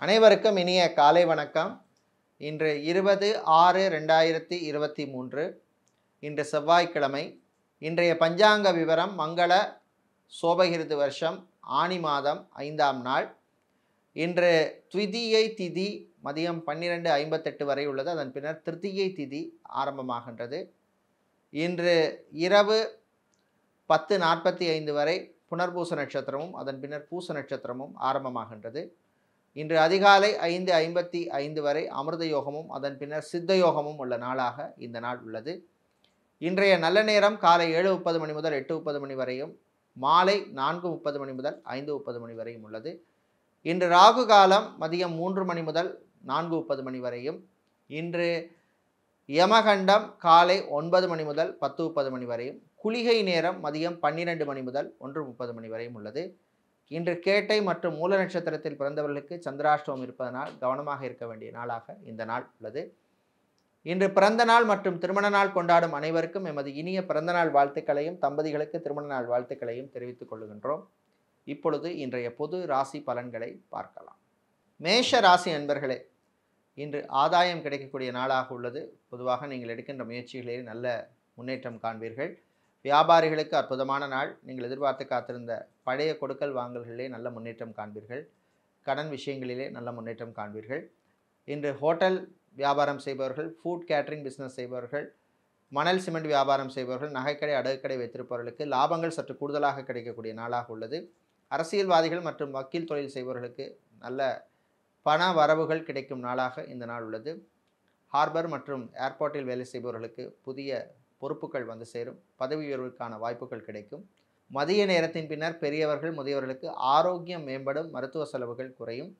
அனைவருக்கும் இனிய காலை வணக்கம் இன்று இருபது ஆறு ரெண்டாயிரத்தி இருபத்தி மூன்று இன்று செவ்வாய்க்கிழமை இன்றைய பஞ்சாங்க விவரம் மங்கள சோபகிருது வருஷம் ஆனி மாதம் ஐந்தாம் நாள் இன்று த்விதியை திதி மதியம் பன்னிரெண்டு ஐம்பத்தெட்டு வரை உள்ளது அதன் பின்னர் திருத்தியை திதி ஆரம்பமாகின்றது இன்று இரவு பத்து நாற்பத்தி ஐந்து வரை புனர்பூச நட்சத்திரமும் அதன் பின்னர் பூச நட்சத்திரமும் ஆரம்பமாகின்றது இன்று அதிகாலை ஐந்து ஐம்பத்தி ஐந்து வரை அமிர்த யோகமும் அதன் பின்னர் சித்த யோகமும் உள்ள நாளாக இந்த நாள் உள்ளது இன்றைய நல்ல நேரம் காலை ஏழு முப்பது மணி முதல் எட்டு முப்பது மணி வரையும் மாலை நான்கு முப்பது மணி முதல் ஐந்து முப்பது மணி வரையும் உள்ளது இன்று ராகு காலம் மதியம் மூன்று மணி முதல் நான்கு முப்பது மணி வரையும் இன்று யமகண்டம் காலை ஒன்பது மணி முதல் பத்து முப்பது மணி வரையும் குளிகை நேரம் மதியம் பன்னிரெண்டு மணி முதல் ஒன்று முப்பது மணி வரையும் உள்ளது இன்று கேட்டை மற்றும் மூல நட்சத்திரத்தில் பிறந்தவர்களுக்கு சந்திராஷ்டமம் இருப்பதனால் கவனமாக இருக்க வேண்டிய நாளாக இந்த நாள் உள்ளது இன்று பிறந்த நாள் மற்றும் திருமண நாள் கொண்டாடும் அனைவருக்கும் எமது இனிய பிறந்த நாள் வாழ்த்துக்களையும் தம்பதிகளுக்கு திருமண நாள் வாழ்த்துக்களையும் தெரிவித்துக் கொள்கின்றோம் இப்பொழுது இன்றைய பொது ராசி பலன்களை பார்க்கலாம் மேஷ ராசி அன்பர்களே இன்று ஆதாயம் கிடைக்கக்கூடிய நாளாக உள்ளது பொதுவாக நீங்கள் எடுக்கின்ற முயற்சிகளில் நல்ல முன்னேற்றம் காண்பீர்கள் வியாபாரிகளுக்கு அற்புதமான நாள் நீங்கள் எதிர்பார்த்து காத்திருந்த பழைய கொடுக்கல் வாங்கல்களிலே நல்ல முன்னேற்றம் காண்பீர்கள் கடன் விஷயங்களிலே நல்ல முன்னேற்றம் காண்பீர்கள் இன்று ஹோட்டல் வியாபாரம் செய்பவர்கள் ஃபுட் கேட்டரிங் பிஸ்னஸ் செய்பவர்கள் மணல் சிமெண்ட் வியாபாரம் செய்பவர்கள் நகைக்கடை அடகுக்கடை வைத்திருப்பவர்களுக்கு லாபங்கள் சற்று கூடுதலாக கிடைக்கக்கூடிய நாளாக உள்ளது அரசியல்வாதிகள் மற்றும் வக்கீல் தொழில் செய்பவர்களுக்கு நல்ல பண வரவுகள் கிடைக்கும் நாளாக இந்த நாள் உள்ளது ஹார்பர் மற்றும் ஏர்போர்ட்டில் வேலை செய்பவர்களுக்கு புதிய பொறுப்புகள் வந்து சேரும் பதவி உயர்வுக்கான வாய்ப்புகள் கிடைக்கும் மதிய நேரத்தின் பின்னர் பெரியவர்கள் முதியவர்களுக்கு ஆரோக்கியம் மேம்படும் மருத்துவ செலவுகள் குறையும்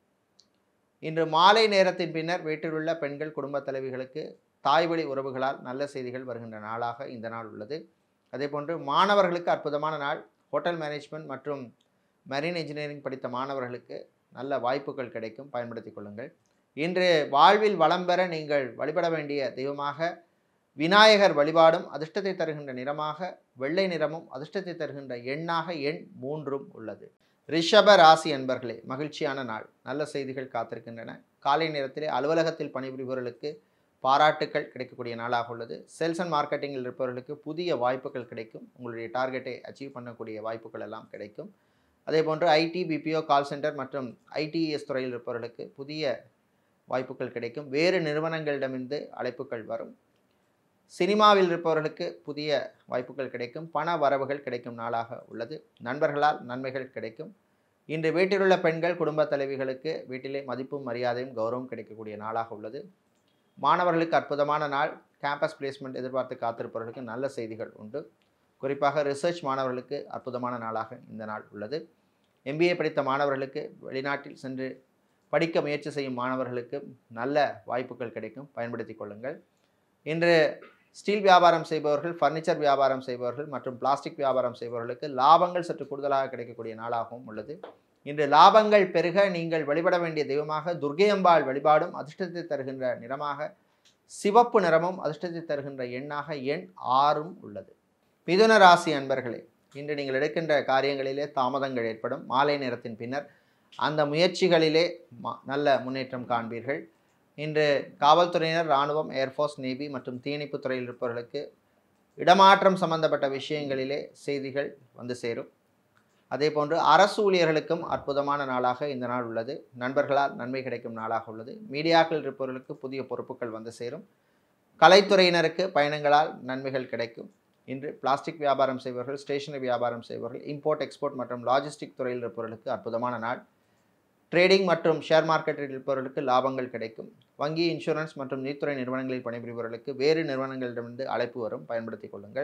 இன்று மாலை நேரத்தின் பின்னர் வீட்டில் உள்ள பெண்கள் குடும்ப தலைவிகளுக்கு தாய்வழி உறவுகளால் நல்ல செய்திகள் வருகின்ற நாளாக இந்த நாள் உள்ளது அதேபோன்று மாணவர்களுக்கு அற்புதமான நாள் ஹோட்டல் மேனேஜ்மெண்ட் மற்றும் மெரின் இன்ஜினியரிங் படித்த மாணவர்களுக்கு நல்ல வாய்ப்புகள் கிடைக்கும் பயன்படுத்திக் கொள்ளுங்கள் இன்று வாழ்வில் வளம் பெற நீங்கள் வழிபட வேண்டிய தெய்வமாக விநாயகர் வழிபாடும் அதிர்ஷ்டத்தை தருகின்ற நிறமாக வெள்ளை நிறமும் அதிர்ஷ்டத்தை தருகின்ற எண்ணாக எண் மூன்றும் உள்ளது ரிஷப ராசி என்பர்களே மகிழ்ச்சியான நாள் நல்ல செய்திகள் காத்திருக்கின்றன காலை நேரத்திலே அலுவலகத்தில் பணிபுரிபவர்களுக்கு பாராட்டுக்கள் கிடைக்கக்கூடிய நாளாக உள்ளது சேல்ஸ் அண்ட் மார்க்கெட்டிங்கில் இருப்பவர்களுக்கு புதிய வாய்ப்புகள் கிடைக்கும் உங்களுடைய டார்கெட்டை அச்சீவ் பண்ணக்கூடிய வாய்ப்புகள் எல்லாம் கிடைக்கும் அதே போன்று ஐடி பிபிஓ கால் சென்டர் மற்றும் ஐடிஎஸ் துறையில் இருப்பவர்களுக்கு புதிய வாய்ப்புகள் கிடைக்கும் வேறு நிறுவனங்களிடமிருந்து அழைப்புகள் வரும் சினிமாவில் இருப்பவர்களுக்கு புதிய வாய்ப்புகள் கிடைக்கும் பண வரவுகள் கிடைக்கும் நாளாக உள்ளது நண்பர்களால் நன்மைகள் கிடைக்கும் இன்று வீட்டிலுள்ள பெண்கள் குடும்ப தலைவிகளுக்கு வீட்டிலே மதிப்பும் மரியாதையும் கௌரவம் கிடைக்கக்கூடிய நாளாக உள்ளது மாணவர்களுக்கு அற்புதமான நாள் கேம்பஸ் பிளேஸ்மெண்ட் எதிர்பார்த்து காத்திருப்பவர்களுக்கு நல்ல செய்திகள் உண்டு குறிப்பாக ரிசர்ச் மாணவர்களுக்கு அற்புதமான நாளாக இந்த நாள் உள்ளது எம்பிஏ படித்த மாணவர்களுக்கு வெளிநாட்டில் சென்று படிக்க முயற்சி செய்யும் மாணவர்களுக்கு நல்ல வாய்ப்புகள் கிடைக்கும் பயன்படுத்தி கொள்ளுங்கள் இன்று ஸ்டீல் வியாபாரம் செய்பவர்கள் ஃபர்னிச்சர் வியாபாரம் செய்பவர்கள் மற்றும் பிளாஸ்டிக் வியாபாரம் செய்பவர்களுக்கு லாபங்கள் சற்று கூடுதலாக கிடைக்கக்கூடிய நாளாகவும் உள்ளது இன்று லாபங்கள் பெருக நீங்கள் வழிபட வேண்டிய தெய்வமாக துர்கையம்பாள் வழிபாடும் அதிர்ஷ்டத்தை தருகின்ற நிறமாக சிவப்பு நிறமும் அதிர்ஷ்டத்தை தருகின்ற எண்ணாக எண் ஆறும் உள்ளது மிதுன ராசி அன்பர்களே இன்று நீங்கள் எடுக்கின்ற காரியங்களிலே தாமதங்கள் ஏற்படும் மாலை நேரத்தின் பின்னர் அந்த முயற்சிகளிலே ம- நல்ல முன்னேற்றம் காண்பீர்கள் இன்று காவல்துறையினர் இராணுவம் ஏர்ஃபோர்ஸ் நேவி மற்றும் தீயணைப்பு துறையில் இருப்பவர்களுக்கு இடமாற்றம் சம்பந்தப்பட்ட விஷயங்களிலே செய்திகள் வந்து சேரும் அதே போன்று அரசு ஊழியர்களுக்கும் அற்புதமான நாளாக இந்த நாள் உள்ளது நண்பர்களால் நன்மை கிடைக்கும் நாளாக உள்ளது மீடியாக்கள் இருப்பவர்களுக்கு புதிய பொறுப்புகள் வந்து சேரும் கலைத்துறையினருக்கு பயணங்களால் நன்மைகள் கிடைக்கும் இன்று பிளாஸ்டிக் வியாபாரம் செய்பவர்கள் ஸ்டேஷனரி வியாபாரம் செய்பவர்கள் இம்போர்ட் எக்ஸ்போர்ட் மற்றும் லாஜிஸ்டிக் துறையில் இருப்பவர்களுக்கு அற்புதமான நாள் ட்ரேடிங் மற்றும் ஷேர் மார்க்கெட்டில் இருப்பவர்களுக்கு லாபங்கள் கிடைக்கும் வங்கி இன்சூரன்ஸ் மற்றும் நீதித்துறை நிறுவனங்களில் பணிபுரிபவர்களுக்கு வேறு நிறுவனங்களிடமிருந்து அழைப்பு வரும் பயன்படுத்திக் கொள்ளுங்கள்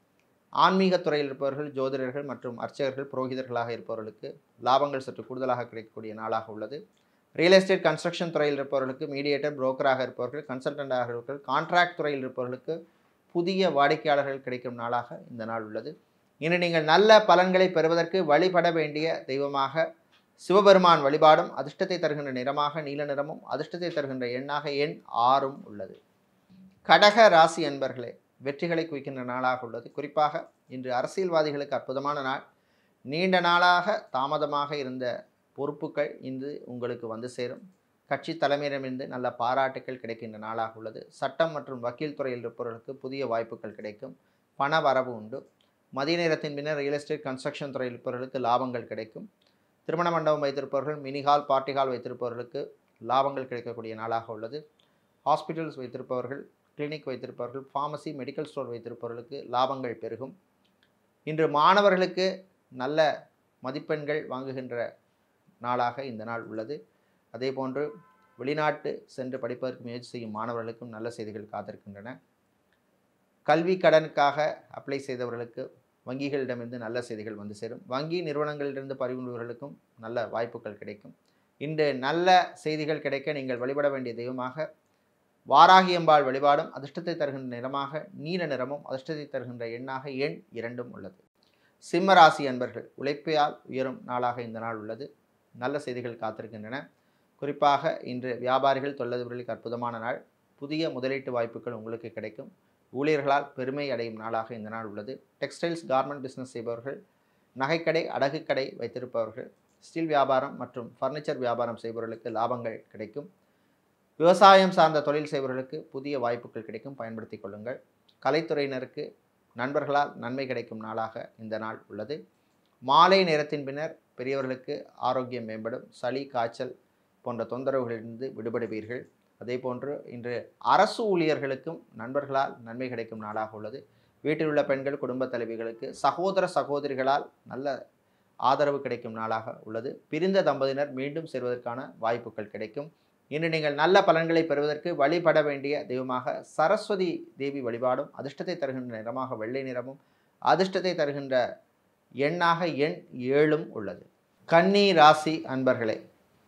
ஆன்மீக துறையில் இருப்பவர்கள் ஜோதிடர்கள் மற்றும் அர்ச்சகர்கள் புரோகிதர்களாக இருப்பவர்களுக்கு லாபங்கள் சற்று கூடுதலாக கிடைக்கக்கூடிய நாளாக உள்ளது ரியல் எஸ்டேட் கன்ஸ்ட்ரக்ஷன் துறையில் இருப்பவர்களுக்கு மீடியேட்டர் புரோக்கராக இருப்பவர்கள் கன்சல்டண்டாக இருப்பவர்கள் கான்ட்ராக்ட் துறையில் இருப்பவர்களுக்கு புதிய வாடிக்கையாளர்கள் கிடைக்கும் நாளாக இந்த நாள் உள்ளது இன்று நீங்கள் நல்ல பலன்களை பெறுவதற்கு வழிபட வேண்டிய தெய்வமாக சிவபெருமான் வழிபாடும் அதிர்ஷ்டத்தை தருகின்ற நிறமாக நீல நிறமும் அதிர்ஷ்டத்தை தருகின்ற எண்ணாக எண் ஆறும் உள்ளது கடக ராசி என்பர்களே வெற்றிகளை குவிக்கின்ற நாளாக உள்ளது குறிப்பாக இன்று அரசியல்வாதிகளுக்கு அற்புதமான நாள் நீண்ட நாளாக தாமதமாக இருந்த பொறுப்புகள் இன்று உங்களுக்கு வந்து சேரும் கட்சி தலைமையிடமிருந்து நல்ல பாராட்டுக்கள் கிடைக்கின்ற நாளாக உள்ளது சட்டம் மற்றும் வக்கீல் துறையில் இருப்பவர்களுக்கு புதிய வாய்ப்புகள் கிடைக்கும் பண வரவு உண்டு மதிய நேரத்தின் பின்னர் ரியல் எஸ்டேட் கன்ஸ்ட்ரக்ஷன் துறையில் இருப்பவர்களுக்கு லாபங்கள் கிடைக்கும் திருமண மண்டபம் வைத்திருப்பவர்கள் மினி ஹால் பார்ட்டி ஹால் வைத்திருப்பவர்களுக்கு லாபங்கள் கிடைக்கக்கூடிய நாளாக உள்ளது ஹாஸ்பிட்டல்ஸ் வைத்திருப்பவர்கள் கிளினிக் வைத்திருப்பவர்கள் ஃபார்மசி மெடிக்கல் ஸ்டோர் வைத்திருப்பவர்களுக்கு லாபங்கள் பெருகும் இன்று மாணவர்களுக்கு நல்ல மதிப்பெண்கள் வாங்குகின்ற நாளாக இந்த நாள் உள்ளது அதே போன்று வெளிநாட்டு சென்று படிப்பதற்கு முயற்சி செய்யும் மாணவர்களுக்கும் நல்ல செய்திகள் காத்திருக்கின்றன கல்வி கடனுக்காக அப்ளை செய்தவர்களுக்கு வங்கிகளிடமிருந்து நல்ல செய்திகள் வந்து சேரும் வங்கி நிறுவனங்களிலிருந்து பறிமுள்ளவர்களுக்கும் நல்ல வாய்ப்புகள் கிடைக்கும் இன்று நல்ல செய்திகள் கிடைக்க நீங்கள் வழிபட வேண்டிய தெய்வமாக வாராகியம்பாள் வழிபாடும் அதிர்ஷ்டத்தை தருகின்ற நிறமாக நீல நிறமும் அதிர்ஷ்டத்தை தருகின்ற எண்ணாக எண் இரண்டும் உள்ளது சிம்ம ராசி அன்பர்கள் உழைப்பையால் உயரும் நாளாக இந்த நாள் உள்ளது நல்ல செய்திகள் காத்திருக்கின்றன குறிப்பாக இன்று வியாபாரிகள் தொழிலதிபர்களுக்கு அற்புதமான நாள் புதிய முதலீட்டு வாய்ப்புகள் உங்களுக்கு கிடைக்கும் ஊழியர்களால் பெருமை அடையும் நாளாக இந்த நாள் உள்ளது டெக்ஸ்டைல்ஸ் கார்மெண்ட் பிஸ்னஸ் செய்பவர்கள் நகைக்கடை அடகுக்கடை வைத்திருப்பவர்கள் ஸ்டீல் வியாபாரம் மற்றும் ஃபர்னிச்சர் வியாபாரம் செய்பவர்களுக்கு லாபங்கள் கிடைக்கும் விவசாயம் சார்ந்த தொழில் செய்பவர்களுக்கு புதிய வாய்ப்புகள் கிடைக்கும் பயன்படுத்திக் கொள்ளுங்கள் கலைத்துறையினருக்கு நண்பர்களால் நன்மை கிடைக்கும் நாளாக இந்த நாள் உள்ளது மாலை நேரத்தின் பின்னர் பெரியவர்களுக்கு ஆரோக்கியம் மேம்படும் சளி காய்ச்சல் போன்ற தொந்தரவுகளிலிருந்து விடுபடுவீர்கள் அதே போன்று இன்று அரசு ஊழியர்களுக்கும் நண்பர்களால் நன்மை கிடைக்கும் நாளாக உள்ளது வீட்டில் உள்ள பெண்கள் குடும்ப தலைவிகளுக்கு சகோதர சகோதரிகளால் நல்ல ஆதரவு கிடைக்கும் நாளாக உள்ளது பிரிந்த தம்பதியினர் மீண்டும் சேர்வதற்கான வாய்ப்புகள் கிடைக்கும் இன்று நீங்கள் நல்ல பலன்களை பெறுவதற்கு வழிபட வேண்டிய தெய்வமாக சரஸ்வதி தேவி வழிபாடும் அதிர்ஷ்டத்தை தருகின்ற நிறமாக வெள்ளை நிறமும் அதிர்ஷ்டத்தை தருகின்ற எண்ணாக எண் ஏழும் உள்ளது கன்னி ராசி அன்பர்களே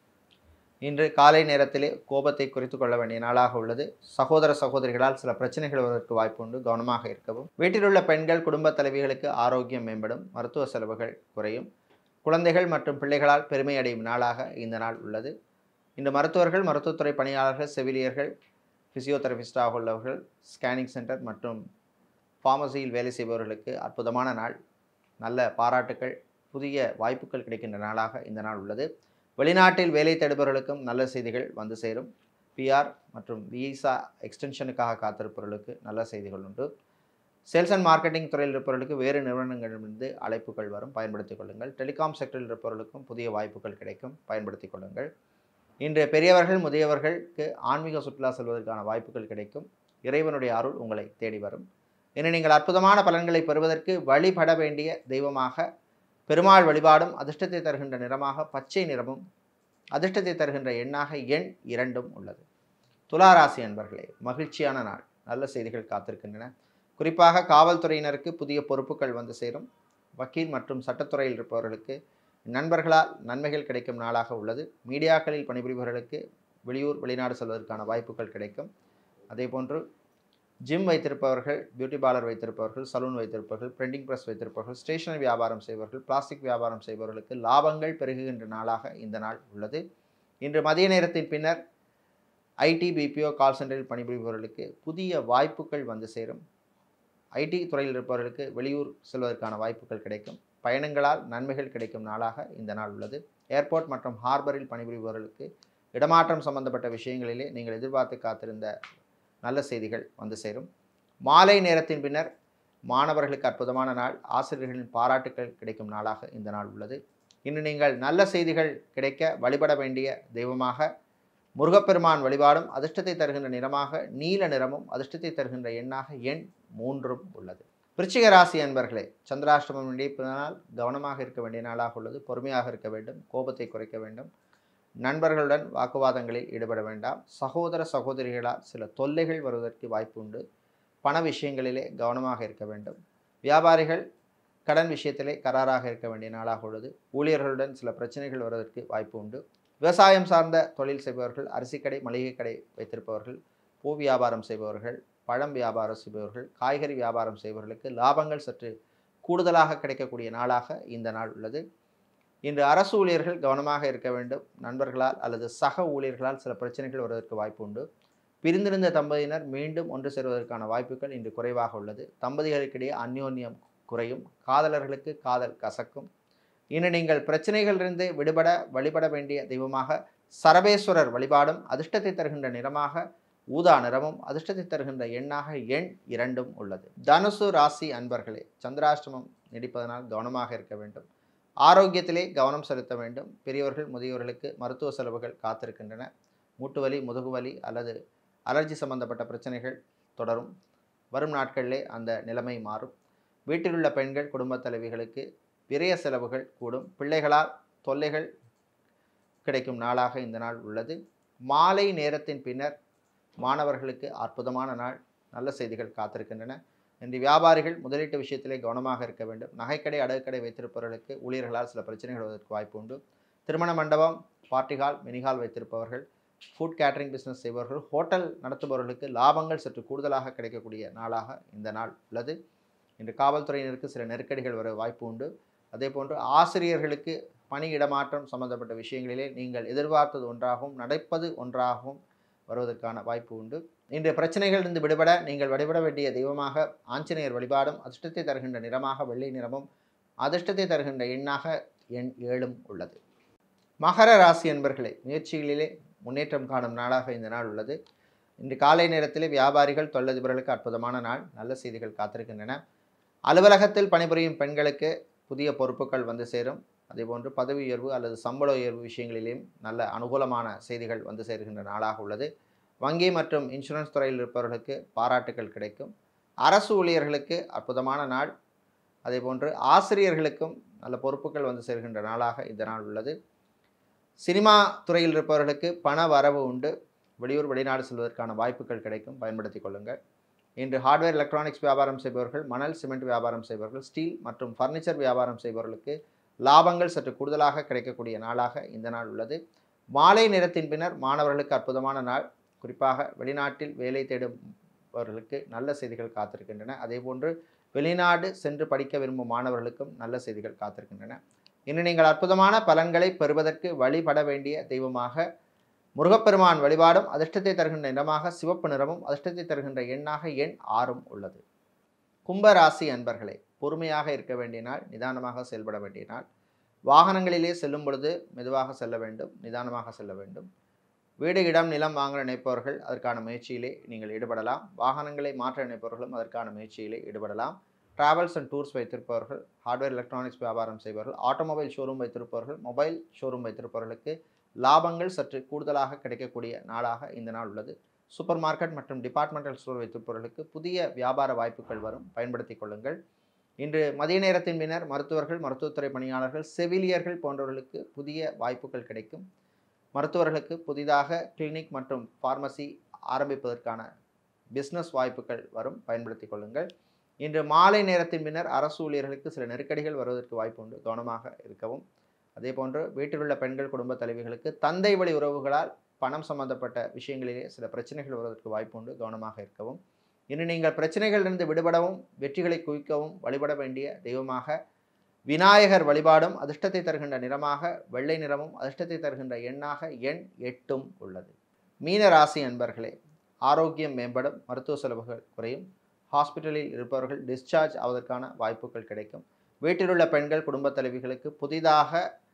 இன்று காலை நேரத்திலே கோபத்தை குறைத்து கொள்ள வேண்டிய நாளாக உள்ளது சகோதர சகோதரிகளால் சில பிரச்சனைகள் வருவதற்கு வாய்ப்பு உண்டு கவனமாக இருக்கவும் வீட்டிலுள்ள பெண்கள் குடும்ப தலைவிகளுக்கு ஆரோக்கியம் மேம்படும் மருத்துவ செலவுகள் குறையும் குழந்தைகள் மற்றும் பிள்ளைகளால் பெருமை அடையும் நாளாக இந்த நாள் உள்ளது இந்த மருத்துவர்கள் மருத்துவத்துறை பணியாளர்கள் செவிலியர்கள் ஃபிசியோதெரபிஸ்டாக உள்ளவர்கள் ஸ்கேனிங் சென்டர் மற்றும் ஃபார்மசியில் வேலை செய்பவர்களுக்கு அற்புதமான நாள் நல்ல பாராட்டுக்கள் புதிய வாய்ப்புகள் கிடைக்கின்ற நாளாக இந்த நாள் உள்ளது வெளிநாட்டில் வேலை தேடுபவர்களுக்கும் நல்ல செய்திகள் வந்து சேரும் பிஆர் மற்றும் விசா எக்ஸ்டென்ஷனுக்காக காத்திருப்பவர்களுக்கு நல்ல செய்திகள் உண்டு சேல்ஸ் அண்ட் மார்க்கெட்டிங் துறையில் இருப்பவர்களுக்கு வேறு நிறுவனங்களிலிருந்து அழைப்புகள் வரும் பயன்படுத்திக் கொள்ளுங்கள் டெலிகாம் செக்டரில் இருப்பவர்களுக்கும் புதிய வாய்ப்புகள் கிடைக்கும் பயன்படுத்திக் கொள்ளுங்கள் இன்று பெரியவர்கள் முதியவர்களுக்கு ஆன்மீக சுற்றுலா செல்வதற்கான வாய்ப்புகள் கிடைக்கும் இறைவனுடைய அருள் உங்களை தேடி வரும் இன்று நீங்கள் அற்புதமான பலன்களை பெறுவதற்கு வழிபட வேண்டிய தெய்வமாக பெருமாள் வழிபாடும் அதிர்ஷ்டத்தை தருகின்ற நிறமாக பச்சை நிறமும் அதிர்ஷ்டத்தை தருகின்ற எண்ணாக எண் இரண்டும் உள்ளது துளாராசி அன்பர்களே மகிழ்ச்சியான நாள் நல்ல செய்திகள் காத்திருக்கின்றன குறிப்பாக காவல்துறையினருக்கு புதிய பொறுப்புகள் வந்து சேரும் வக்கீல் மற்றும் சட்டத்துறையில் இருப்பவர்களுக்கு நண்பர்களால் நன்மைகள் கிடைக்கும் நாளாக உள்ளது மீடியாக்களில் பணிபுரிபவர்களுக்கு வெளியூர் வெளிநாடு செல்வதற்கான வாய்ப்புகள் கிடைக்கும் அதேபோன்று ஜிம் வைத்திருப்பவர்கள் பியூட்டி பார்லர் வைத்திருப்பவர்கள் சலூன் வைத்திருப்பவர்கள் பிரிண்டிங் ப்ரெஸ் வைத்திருப்பவர்கள் ஸ்டேஷனரி வியாபாரம் செய்பவர்கள் பிளாஸ்டிக் வியாபாரம் செய்பவர்களுக்கு லாபங்கள் பெருகுகின்ற நாளாக இந்த நாள் உள்ளது இன்று மதிய நேரத்தின் பின்னர் ஐடி பிபிஓ கால் சென்டரில் பணிபுரிபவர்களுக்கு புதிய வாய்ப்புகள் வந்து சேரும் ஐடி துறையில் இருப்பவர்களுக்கு வெளியூர் செல்வதற்கான வாய்ப்புகள் கிடைக்கும் பயணங்களால் நன்மைகள் கிடைக்கும் நாளாக இந்த நாள் உள்ளது ஏர்போர்ட் மற்றும் ஹார்பரில் பணிபுரிபவர்களுக்கு இடமாற்றம் சம்பந்தப்பட்ட விஷயங்களிலே நீங்கள் எதிர்பார்த்து காத்திருந்த நல்ல செய்திகள் வந்து சேரும் மாலை நேரத்தின் பின்னர் மாணவர்களுக்கு அற்புதமான நாள் ஆசிரியர்களின் பாராட்டுக்கள் கிடைக்கும் நாளாக இந்த நாள் உள்ளது இன்று நீங்கள் நல்ல செய்திகள் கிடைக்க வழிபட வேண்டிய தெய்வமாக முருகப்பெருமான் வழிபாடும் அதிர்ஷ்டத்தை தருகின்ற நிறமாக நீல நிறமும் அதிர்ஷ்டத்தை தருகின்ற எண்ணாக எண் மூன்றும் உள்ளது விருச்சிக ராசி அன்பர்களே சந்திராஷ்டமம் இணைப்பினால் கவனமாக இருக்க வேண்டிய நாளாக உள்ளது பொறுமையாக இருக்க வேண்டும் கோபத்தை குறைக்க வேண்டும் நண்பர்களுடன் வாக்குவாதங்களில் ஈடுபட வேண்டாம் சகோதர சகோதரிகளால் சில தொல்லைகள் வருவதற்கு வாய்ப்பு உண்டு பண விஷயங்களிலே கவனமாக இருக்க வேண்டும் வியாபாரிகள் கடன் விஷயத்திலே கராராக இருக்க வேண்டிய நாளாக உள்ளது ஊழியர்களுடன் சில பிரச்சனைகள் வருவதற்கு வாய்ப்பு உண்டு விவசாயம் சார்ந்த தொழில் செய்பவர்கள் அரிசிக்கடை மளிகை கடை வைத்திருப்பவர்கள் பூ வியாபாரம் செய்பவர்கள் பழம் வியாபாரம் செய்பவர்கள் காய்கறி வியாபாரம் செய்பவர்களுக்கு லாபங்கள் சற்று கூடுதலாக கிடைக்கக்கூடிய நாளாக இந்த நாள் உள்ளது இன்று அரசு ஊழியர்கள் கவனமாக இருக்க வேண்டும் நண்பர்களால் அல்லது சக ஊழியர்களால் சில பிரச்சனைகள் வருவதற்கு வாய்ப்பு உண்டு பிரிந்திருந்த தம்பதியினர் மீண்டும் ஒன்று சேர்வதற்கான வாய்ப்புகள் இன்று குறைவாக உள்ளது தம்பதிகளுக்கிடையே அந்யோன்யம் குறையும் காதலர்களுக்கு காதல் கசக்கும் இனி நீங்கள் பிரச்சனைகளிலிருந்து விடுபட வழிபட வேண்டிய தெய்வமாக சரபேஸ்வரர் வழிபாடும் அதிர்ஷ்டத்தை தருகின்ற நிறமாக ஊதா நிறமும் அதிர்ஷ்டத்தை தருகின்ற எண்ணாக எண் இரண்டும் உள்ளது தனுசு ராசி அன்பர்களே சந்திராஷ்டமம் நீடிப்பதனால் கவனமாக இருக்க வேண்டும் ஆரோக்கியத்திலே கவனம் செலுத்த வேண்டும் பெரியவர்கள் முதியோர்களுக்கு மருத்துவ செலவுகள் காத்திருக்கின்றன மூட்டு வலி முதுகு வலி அல்லது அலர்ஜி சம்பந்தப்பட்ட பிரச்சனைகள் தொடரும் வரும் நாட்களிலே அந்த நிலைமை மாறும் வீட்டில் உள்ள பெண்கள் குடும்பத் தலைவிகளுக்கு விரய செலவுகள் கூடும் பிள்ளைகளால் தொல்லைகள் கிடைக்கும் நாளாக இந்த நாள் உள்ளது மாலை நேரத்தின் பின்னர் மாணவர்களுக்கு அற்புதமான நாள் நல்ல செய்திகள் காத்திருக்கின்றன இன்று வியாபாரிகள் முதலீட்டு விஷயத்திலே கவனமாக இருக்க வேண்டும் நகைக்கடை அடகுக்கடை வைத்திருப்பவர்களுக்கு ஊழியர்களால் சில பிரச்சனைகள் வருவதற்கு வாய்ப்பு உண்டு திருமண மண்டபம் பார்ட்டி ஹால் மினிஹால் வைத்திருப்பவர்கள் ஃபுட் கேட்டரிங் பிஸ்னஸ் செய்பவர்கள் ஹோட்டல் நடத்துபவர்களுக்கு லாபங்கள் சற்று கூடுதலாக கிடைக்கக்கூடிய நாளாக இந்த நாள் உள்ளது இன்று காவல்துறையினருக்கு சில நெருக்கடிகள் வர வாய்ப்பு உண்டு அதே போன்று ஆசிரியர்களுக்கு பணி இடமாற்றம் சம்பந்தப்பட்ட விஷயங்களிலே நீங்கள் எதிர்பார்த்தது ஒன்றாகவும் நடப்பது ஒன்றாகவும் வருவதற்கான வாய்ப்பு உண்டு இன்று பிரச்சனைகளிலிருந்து விடுபட நீங்கள் வழிபட வேண்டிய தெய்வமாக ஆஞ்சநேயர் வழிபாடும் அதிர்ஷ்டத்தை தருகின்ற நிறமாக வெள்ளை நிறமும் அதிர்ஷ்டத்தை தருகின்ற எண்ணாக எண் ஏழும் உள்ளது மகர ராசி என்பர்களே முயற்சிகளிலே முன்னேற்றம் காணும் நாளாக இந்த நாள் உள்ளது இன்று காலை நேரத்தில் வியாபாரிகள் தொழிலதிபர்களுக்கு அற்புதமான நாள் நல்ல செய்திகள் காத்திருக்கின்றன அலுவலகத்தில் பணிபுரியும் பெண்களுக்கு புதிய பொறுப்புகள் வந்து சேரும் அதேபோன்று பதவி உயர்வு அல்லது சம்பள உயர்வு விஷயங்களிலும் நல்ல அனுகூலமான செய்திகள் வந்து சேர்கின்ற நாளாக உள்ளது வங்கி மற்றும் இன்சூரன்ஸ் துறையில் இருப்பவர்களுக்கு பாராட்டுகள் கிடைக்கும் அரசு ஊழியர்களுக்கு அற்புதமான நாள் அதேபோன்று ஆசிரியர்களுக்கும் நல்ல பொறுப்புகள் வந்து சேர்கின்ற நாளாக இந்த நாள் உள்ளது சினிமா துறையில் இருப்பவர்களுக்கு பண வரவு உண்டு வெளியூர் வெளிநாடு செல்வதற்கான வாய்ப்புகள் கிடைக்கும் பயன்படுத்திக் கொள்ளுங்கள் இன்று ஹார்ட்வேர் எலக்ட்ரானிக்ஸ் வியாபாரம் செய்பவர்கள் மணல் சிமெண்ட் வியாபாரம் செய்பவர்கள் ஸ்டீல் மற்றும் ஃபர்னிச்சர் வியாபாரம் செய்பவர்களுக்கு லாபங்கள் சற்று கூடுதலாக கிடைக்கக்கூடிய நாளாக இந்த நாள் உள்ளது மாலை நேரத்தின் பின்னர் மாணவர்களுக்கு அற்புதமான நாள் குறிப்பாக வெளிநாட்டில் வேலை தேடுபவர்களுக்கு நல்ல செய்திகள் காத்திருக்கின்றன அதேபோன்று வெளிநாடு சென்று படிக்க விரும்பும் மாணவர்களுக்கும் நல்ல செய்திகள் காத்திருக்கின்றன இன்று நீங்கள் அற்புதமான பலன்களை பெறுவதற்கு வழிபட வேண்டிய தெய்வமாக முருகப்பெருமான் வழிபாடும் அதிர்ஷ்டத்தை தருகின்ற நிறமாக சிவப்பு நிறமும் அதிர்ஷ்டத்தை தருகின்ற எண்ணாக எண் ஆறும் உள்ளது கும்பராசி அன்பர்களே பொறுமையாக இருக்க வேண்டிய நாள் நிதானமாக செயல்பட வேண்டிய நாள் வாகனங்களிலே செல்லும் பொழுது மெதுவாக செல்ல வேண்டும் நிதானமாக செல்ல வேண்டும் வீடு இடம் நிலம் வாங்க நினைப்பவர்கள் அதற்கான முயற்சியிலே நீங்கள் ஈடுபடலாம் வாகனங்களை மாற்ற நினைப்பவர்களும் அதற்கான முயற்சியிலே ஈடுபடலாம் டிராவல்ஸ் அண்ட் டூர்ஸ் வைத்திருப்பவர்கள் ஹார்ட்வேர் எலக்ட்ரானிக்ஸ் வியாபாரம் செய்பவர்கள் ஆட்டோமொபைல் ஷோரூம் வைத்திருப்பவர்கள் மொபைல் ஷோரூம் வைத்திருப்பவர்களுக்கு லாபங்கள் சற்று கூடுதலாக கிடைக்கக்கூடிய நாளாக இந்த நாள் உள்ளது சூப்பர் மார்க்கெட் மற்றும் டிபார்ட்மெண்டல் ஸ்டோர் வைத்திருப்பவர்களுக்கு புதிய வியாபார வாய்ப்புகள் வரும் பயன்படுத்திக் கொள்ளுங்கள் இன்று மதிய நேரத்தின் பின்னர் மருத்துவர்கள் மருத்துவத்துறை பணியாளர்கள் செவிலியர்கள் போன்றவர்களுக்கு புதிய வாய்ப்புகள் கிடைக்கும் மருத்துவர்களுக்கு புதிதாக கிளினிக் மற்றும் ஃபார்மசி ஆரம்பிப்பதற்கான பிஸ்னஸ் வாய்ப்புகள் வரும் பயன்படுத்திக் கொள்ளுங்கள் இன்று மாலை நேரத்தின் பின்னர் அரசு ஊழியர்களுக்கு சில நெருக்கடிகள் வருவதற்கு வாய்ப்பு உண்டு கவனமாக இருக்கவும் அதே போன்று வீட்டில் உள்ள பெண்கள் குடும்ப தலைவிகளுக்கு தந்தை வழி உறவுகளால் பணம் சம்பந்தப்பட்ட விஷயங்களிலே சில பிரச்சனைகள் வருவதற்கு வாய்ப்பு உண்டு கவனமாக இருக்கவும் இன்று நீங்கள் பிரச்சனைகளிலிருந்து விடுபடவும் வெற்றிகளை குவிக்கவும் வழிபட வேண்டிய தெய்வமாக விநாயகர் வழிபாடும் அதிர்ஷ்டத்தை தருகின்ற நிறமாக வெள்ளை நிறமும் அதிர்ஷ்டத்தை தருகின்ற எண்ணாக எண் எட்டும் உள்ளது மீன ராசி அன்பர்களே ஆரோக்கியம் மேம்படும் மருத்துவ செலவுகள் குறையும் ஹாஸ்பிட்டலில் இருப்பவர்கள் டிஸ்சார்ஜ் ஆவதற்கான வாய்ப்புகள் கிடைக்கும் வீட்டிலுள்ள பெண்கள் குடும்பத் தலைவிகளுக்கு புதிதாக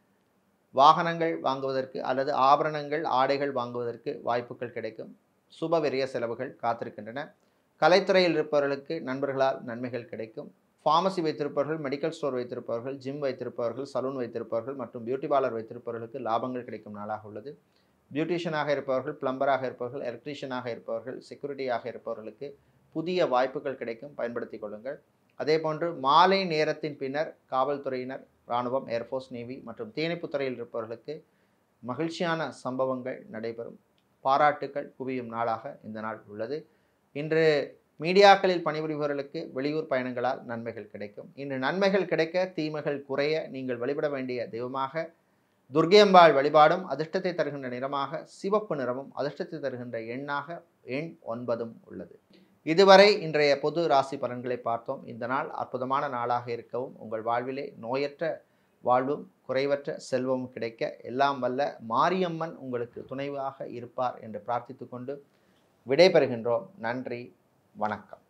வாகனங்கள் வாங்குவதற்கு அல்லது ஆபரணங்கள் ஆடைகள் வாங்குவதற்கு வாய்ப்புகள் கிடைக்கும் சுப விரய செலவுகள் காத்திருக்கின்றன கலைத்துறையில் இருப்பவர்களுக்கு நண்பர்களால் நன்மைகள் கிடைக்கும் ஃபார்மசி வைத்திருப்பவர்கள் மெடிக்கல் ஸ்டோர் வைத்திருப்பவர்கள் ஜிம் வைத்திருப்பவர்கள் சலூன் வைத்திருப்பவர்கள் மற்றும் பியூட்டி பார்லர் வைத்திருப்பவர்களுக்கு லாபங்கள் கிடைக்கும் நாளாக உள்ளது பியூட்டிஷியனாக இருப்பவர்கள் பிளம்பராக இருப்பவர்கள் எலக்ட்ரீஷியனாக இருப்பவர்கள் செக்யூரிட்டியாக இருப்பவர்களுக்கு புதிய வாய்ப்புகள் கிடைக்கும் பயன்படுத்திக் கொள்ளுங்கள் அதேபோன்று மாலை நேரத்தின் பின்னர் காவல்துறையினர் இராணுவம் ஏர்ஃபோர்ஸ் நேவி மற்றும் தீயணைப்புத் துறையில் இருப்பவர்களுக்கு மகிழ்ச்சியான சம்பவங்கள் நடைபெறும் பாராட்டுக்கள் குவியும் நாளாக இந்த நாள் உள்ளது இன்று மீடியாக்களில் பணிபுரிபவர்களுக்கு வெளியூர் பயணங்களால் நன்மைகள் கிடைக்கும் இன்று நன்மைகள் கிடைக்க தீமைகள் குறைய நீங்கள் வழிபட வேண்டிய தெய்வமாக துர்கையம்பாள் வழிபாடும் அதிர்ஷ்டத்தை தருகின்ற நிறமாக சிவப்பு நிறமும் அதிர்ஷ்டத்தை தருகின்ற எண்ணாக எண் ஒன்பதும் உள்ளது இதுவரை இன்றைய பொது ராசி பலன்களை பார்த்தோம் இந்த நாள் அற்புதமான நாளாக இருக்கவும் உங்கள் வாழ்விலே நோயற்ற வாழ்வும் குறைவற்ற செல்வமும் கிடைக்க எல்லாம் வல்ல மாரியம்மன் உங்களுக்கு துணைவாக இருப்பார் என்று பிரார்த்தித்துக் கொண்டு விடைபெறுகின்றோம் நன்றி வணக்கம்